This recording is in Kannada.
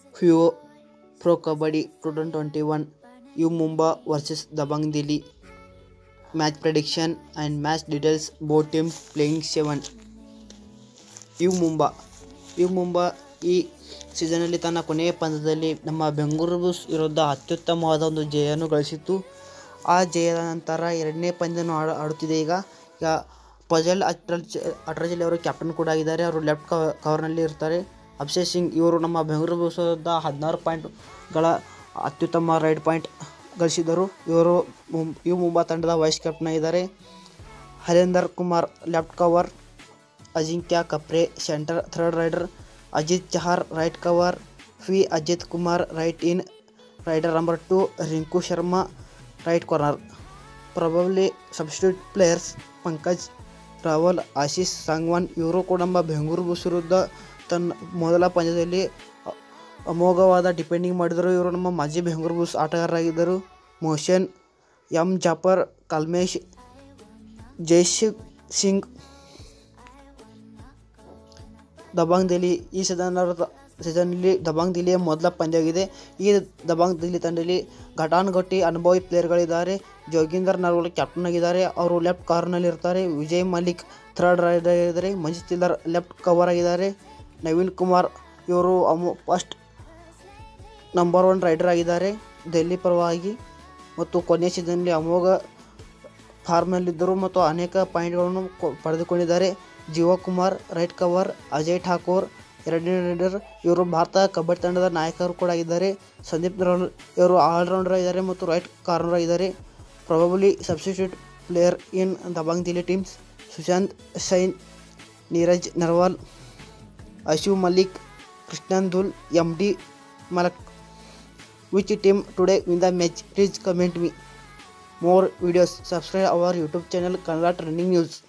Huo Pro Kabaddi 2021 U Mumbai vs Dabang Delhi Match prediction and match details both teams playing 7 U Mumba U Mumba ಈ ಸೀಸನಲ್ಲಿ ತನ್ನ ಕೊನೆಯ ಪಂದ್ಯದಲ್ಲಿ ನಮ್ಮ ಬೆಂಗಳೂರು ಬುಲ್ಸ್ ವಿರುದ್ಧ ಅತ್ಯುತ್ತಮವಾದ ಒಂದು ಜಯವನ್ನು ಗಳಿಸಿತ್ತು ಆ ಜಯದ ನಂತರ ಎರಡನೇ ಪಂದ್ಯವನ್ನು ಆಡ ಆಡುತ್ತಿದೆ ಈಗ ಈಗ ಫಜಲ್ ಅಟ್ರಜ್ ಅಟ್ರಜಲಿ ಅವರು ಕ್ಯಾಪ್ಟನ್ ಕೂಡ ಆಗಿದ್ದಾರೆ ಅವರು ಲೆಫ್ಟ್ ಕವ ಕವರ್ನಲ್ಲಿ ಇರ್ತಾರೆ ಅಭಿಷೇಕ್ ಸಿಂಗ್ ಇವರು ನಮ್ಮ ಬೆಂಗಳೂರು ಬುಲ್ಸ್ ವಿರುದ್ಧ ಹದಿನಾರು ಪಾಯಿಂಟ್ಗಳ ಅತ್ಯುತ್ತಮ ರೈಡ್ ಪಾಯಿಂಟ್ ಗಳಿಸಿದರು ಇವರು ಮುಂ ಯು ಮುಂಬಾ ತಂಡದ ವೈಸ್ ಕ್ಯಾಪ್ಟನ್ ಆಗಿದ್ದಾರೆ Harender Kumar left cover Ajinkya Kapre centre third raider Ajit Chahar right cover V Ajit Kumar right in raider number two Rinku Sharma right corner probably substitute players Pankaj Rawal Ashish Sangwan ಇವರು ಕೂಡ ನಮ್ಮ ಬೆಂಗಳೂರು ಬುಲ್ಸ್ ವಿರುದ್ಧ ತನ್ನ ಮೊದಲ ಪಂದ್ಯದಲ್ಲಿ ಅ- ಅಮೋಘವಾದ ಡಿಪೆಂಡಿಂಗ್ ಮಾಡಿದರು ಇವರು ನಮ್ಮ ಮಾಜಿ ಬೆಂಗಳೂರು ಬುಲ್ಸ್ ಆಟಗಾರರಾಗಿದ್ದರು Mohsen M Jafar Kalmesh Jaish Singh Dabang Delhi ಈ ಸೀಸನ್ ಸೀಸನ್ನಲ್ಲಿ ದಬಾಂಗ್ ದೆಹಲಿಯ ಮೊದಲ ಪಂದ್ಯವಾಗಿದೆ ಈ ದಬಾಂಗ್ ದೆಹಲಿ ತಂಡದಲ್ಲಿ ಘಟಾನುಘಟಿ ಅನುಭವಿ ಪ್ಲೇಯರ್ಗಳಿದ್ದಾರೆ ಜೋಗಿಂದರ್ ನರ್ವಾಲ್ ಕ್ಯಾಪ್ಟನ್ ಆಗಿದ್ದಾರೆ ಅವರು ಲೆಫ್ಟ್ ಕಾರ್ನಲ್ಲಿ ಇರ್ತಾರೆ ವಿಜಯ್ ಮಲಿಕ್ ಥರ್ಡ್ ರೈಡರ್ ಆಗಿದ್ದಾರೆ ಮಂಜಿತ್ ಚಿಲ್ಲರ್ ಲೆಫ್ಟ್ ಕವರ್ ಆಗಿದ್ದಾರೆ ನವೀನ್ ಕುಮಾರ್ ಇವರು ಅಮೋ ಫಸ್ಟ್ ನಂಬರ್ ಒನ್ ರೈಡರ್ ಆಗಿದ್ದಾರೆ ದೆಹಲಿ ಪರವಾಗಿ ಮತ್ತು ಕೊನೆಯ ಸೀಸನ್ನಲ್ಲಿ ಅಮೋಘ ಫಾರ್ಮ್ನಲ್ಲಿದ್ದರು ಮತ್ತು ಅನೇಕ ಪಾಯಿಂಟ್ಗಳನ್ನು ಕೊ- ಪಡೆದುಕೊಂಡಿದ್ದಾರೆ ಜೀವ ಕುಮಾರ್ ರೈಟ್ ಕವರ್ ಅಜಯ್ ಠಾಕೂರ್ ಎರಡನೇ ರೈಡರ್ ಇವರು ಭಾರತ ಕಬಡ್ಡಿ ತಂಡದ ನಾಯಕರು ಕೂಡ ಆಗಿದ್ದಾರೆ ಸಂದೀಪ್ ನರವಲ್ ಇವರು ಆಲ್ರೌಂಡರ್ ಆಗಿದ್ದಾರೆ ಮತ್ತು ರೈಟ್ ಕಾರ್ನರ್ ಆಗಿದ್ದಾರೆ probably substitute player in Dabang Delhi teams Sushant Sain Neeraj Narwal Ashu Malik Krishan Dhull M D Malak which team today win the match please comment me more videos subscribe our youtube channel kannada trending news